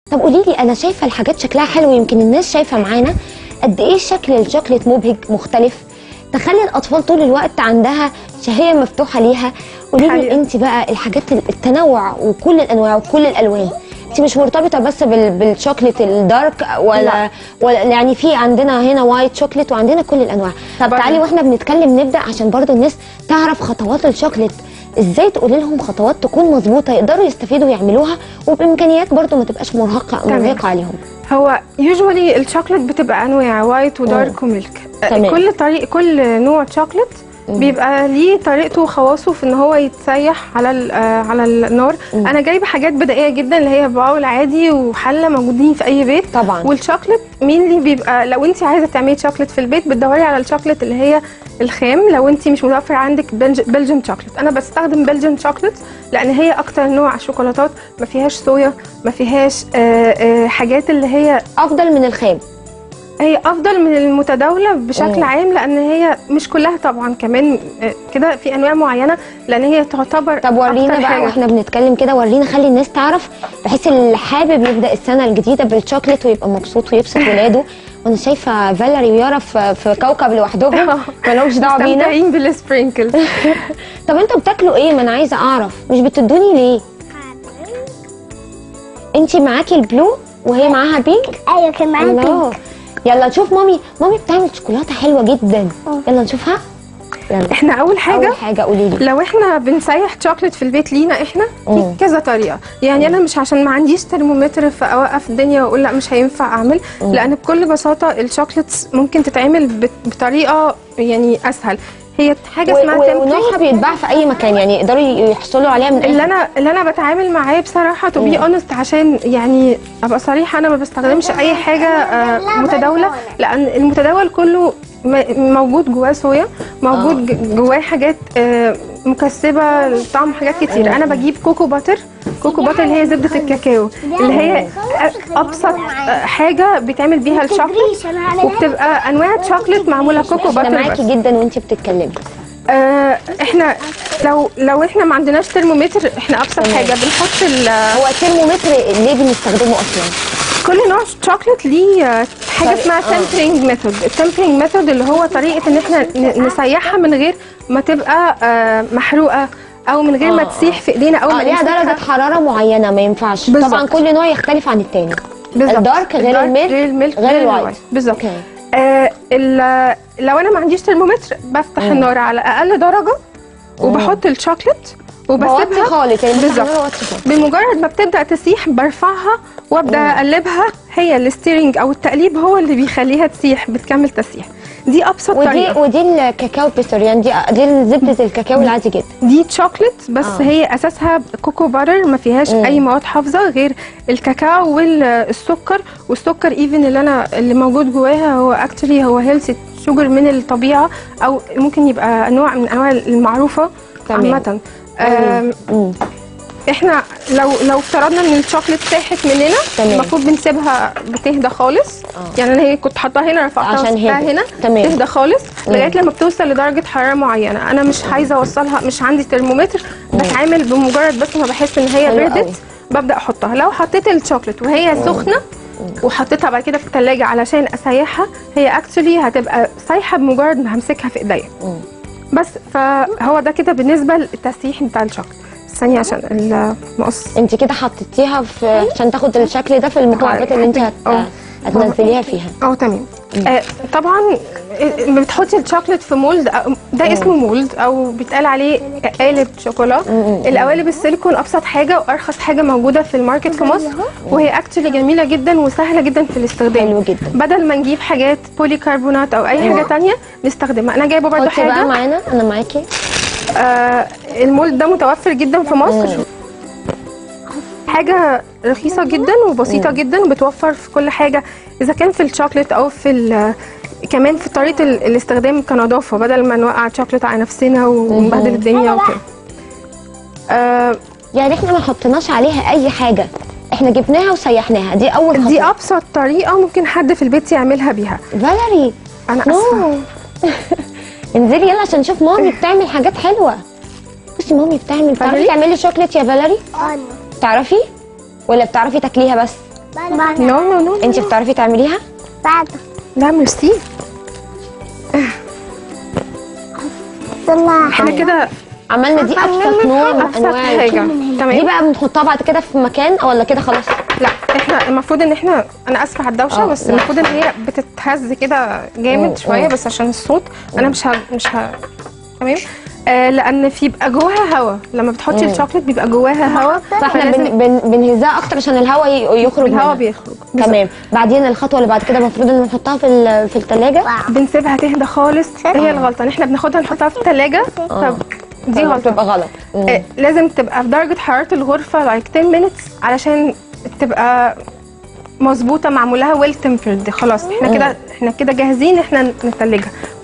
طب قولي لي انا شايفه الحاجات شكلها حلو يمكن الناس شايفه معانا قد ايه شكل الشوكليت مبهج مختلف تخلي الاطفال طول الوقت عندها شهيه مفتوحه ليها قولي لي حقيقة. انت بقى الحاجات التنوع وكل الانواع وكل الالوان انت مش مرتبطه بس بال- بالشوكليت الدارك ولا لا. ولا يعني في عندنا هنا وايت شوكليت وعندنا كل الانواع طب برضه. تعالي واحنا بنتكلم نبدا عشان برضو الناس تعرف خطوات الشوكليت ازاي تقولي لهم خطوات تكون مظبوطه يقدروا يستفيدوا يعملوها وبامكانيات برضو ما تبقاش مرهقه تمام. مرهقه عليهم هو يوجوالي الشوكليت بتبقى انواع وايت ودارك وميلك تمام. كل طريق كل نوع شوكليت بيبقى ليه طريقته وخواصه في ان هو يتسيح على ال- آه، على النار انا جايبه حاجات بدائيه جدا اللي هي باول عادي وحله موجودين في اي بيت طبعا. والشوكليت مين بيبقى لو انت عايزه تعملي شوكليت في البيت بتدوري على الشوكليت اللي هي الخام لو انت مش متوفر عندك بلجن شوكليت انا بستخدم بلجن شوكليت لان هي اكتر نوع شوكولاتات ما فيهاش صويا ما فيهاش آه، آه، حاجات اللي هي افضل من الخام هي افضل من المتداوله بشكل مم. عام لان هي مش كلها طبعا كمان آه، كده في انواع معينه لان هي تعتبر طب ورينا أكتر بقى حاجة. واحنا بنتكلم كده ورينا خلي الناس تعرف بحيث اللي حابب يبدا السنه الجديده بالشوكليت ويبقى مبسوط ويبسط ولاده وانا شايفه فاليري ويارا في, في كوكب لوحدهم مالهمش دعوه بينا مستمتعين بالسبرينكلز طب انتوا بتاكلوا ايه ما انا عايزه اعرف مش بتدوني ليه انتي معاكي البلو وهي معاها بينك ايوه كان معايا الله بينك يلا نشوف مامي مامي بتعمل شوكولاته حلوه جدا يلا نشوفها يلا احنا اول حاجه اول حاجه قولي لي لو احنا بنسيح شوكليت في البيت لينا احنا في مم. كذا طريقه يعني انا مش عشان ما عنديش ترمومتر فاوقف الدنيا واقول لا مش هينفع اعمل لان بكل بساطه الشوكليتس ممكن تتعمل بت- بطريقه يعني اسهل هي حاجه و- اسمها و- template. ونوعها بيتباع في اي مكان يعني يقدروا يحصلوا عليها من اللي اي انا اللي انا بتعامل معاه بصراحه تو بي اونست عشان يعني ابقى صريحه انا ما بستخدمش اي حاجه آه، متداوله لان المتداول كله م- موجود جواه صويا موجود ج- جواه حاجات آه، مكسبه لطعم حاجات كتير انا بجيب كوكو باتر كوكو باتر اللي هي زبده الكاكاو اللي هي ابسط آه، حاجه بيتعمل بيها الشوكليت وبتبقى انواع شوكليت معموله كوكو انا باتر بس. معاكي جدا وانتي بتتكلمي آه احنا لو لو احنا ما عندناش ترمومتر احنا ابسط تمام. حاجه بنحط ال- هو الترمومتر ليه بنستخدمه اصلا كل نوع شوكليت ليه آه، حاجه طريقة- اسمها آه. تمبرينج ميثود التمبرينج ميثود اللي هو طريقه ان احنا ن- نسيحها من غير ما تبقى آه، محروقه او من غير ما آه، تسيح في ايدينا او اه ما ليها نمسكها. درجه حراره معينه ما ينفعش بالظبط. طبعا كل نوع يختلف عن التاني بالظبط. الدارك غير الدارك الميلك غير الميلك غير الوايت بالظبط اوكي آه ال- لو انا ما عنديش ترمومتر بفتح النار على اقل درجه وبحط الشوكليت بوطي وبسيبها خالص يعني بالظبط. بالظبط بوطي خالص بمجرد ما بتبدا تسيح برفعها وابدا اقلبها هي الستيرنج او التقليب هو اللي بيخليها تسيح بتكمل تسيح دي ابسط ودي طريقه ودي الكاكاو بيستر يعني دي دي زبده الكاكاو العادي جدا دي شوكليت بس آه. آه. هي اساسها كوكو باتر ما فيهاش مم. اي مواد حافظه غير الكاكاو والسكر والسكر ايفن اللي انا اللي موجود جواها هو اكشلي هو هيلثي شوجر من الطبيعه او ممكن يبقى نوع من انواع المعروفه تمام. عامه آم، مم. احنا لو لو افترضنا ان الشوكليت ساحت مننا تمام. المفروض بنسيبها بتهدى خالص آه. يعني انا هي كنت حاطاها هنا رفعتها عشان وسبتها هدت. هنا تمام. تهدى خالص مم. لغايه لما بتوصل لدرجه حراره معينه انا مش عايزه اوصلها مش عندي ترمومتر بتعامل بمجرد بس ما بحس ان هي حلو قوي. بردت ببدا احطها لو حطيت الشوكليت وهي سخنه وحطيتها بعد كده في الثلاجه علشان اسيحها هي اكشلي هتبقى سايحه بمجرد ما همسكها في ايديا مم. بس فهو ده كده بالنسبه للتسييح بتاع الشوكليت ثانيه عشان المقص انت كده حطيتيها في عشان تاخد الشكل ده في المكعبات اللي انت هت... اه. هتنزليها فيها اه تمام آه طبعا آه، لما بتحطي الشوكليت في مولد أو- ده اسمه مولد او بيتقال عليه قالب شوكولا القوالب السيليكون ابسط حاجه وارخص حاجه موجوده في الماركت في مصر وهي اكشلي جميله جدا وسهله جدا في الاستخدام حلو جدا. بدل ما نجيب حاجات بولي كربونات او اي حاجه تانية نستخدمها انا جايبه برضو حطي بقى حاجه معانا انا معاكي آه المولد ده متوفر جدا في مصر حاجة رخيصة جدا وبسيطة جدا وبتوفر في كل حاجة إذا كان في الشوكليت أو في ال- كمان في طريقة ال- الاستخدام كنظافة بدل ما نوقع الشوكليت على نفسنا ونبهدل الدنيا وكده آه يعني احنا ما حطيناش عليها اي حاجه احنا جبناها وسيحناها دي اول خطوه دي أبسط طريقة ممكن حد في البيت يعملها بيها فاليري أنا آسفة نو انزلي يلا عشان نشوف مامي بتعمل حاجات حلوه بصي مامي بتعمل بتعرفي فاليري؟ تعملي شوكليت يا فاليري انا بتعرفي ولا بتعرفي تاكليها بس نو نو نو انت بتعرفي تعمليها بعد لا ميرسي طلع احنا كده عملنا دي ابسط نوع من ابسط انواع حاجه الكيك. دي تمام بقى بنحطها بعد كده في مكان ولا كده خلاص لا احنا المفروض ان احنا انا اسفه على الدوشه اه، بس لا. المفروض ان هي بتتهز كده جامد مم، شويه مم. بس عشان الصوت انا مش ه... مش ه... تمام آه لان في بيبقى جواها هواء لما بتحطي مم. الشوكليت بيبقى جواها هواء فاحنا فلازم بن بن بنهزها اكتر عشان الهواء ي- يخرج الهواء منها. بيخرج تمام بعدين الخطوه اللي بعد كده المفروض ان نحطها في ال- في الثلاجه بنسيبها تهدى خالص هي الغلطه ان احنا بناخدها نحطها في الثلاجه اه. دي غلطه بتبقى غلط مم. آه، لازم تبقى في درجة حرارة الغرفة لايك 10 minutes علشان تبقى مظبوطة معمولها ويل تمبرد خلاص احنا كده احنا كده جاهزين احنا نتلجها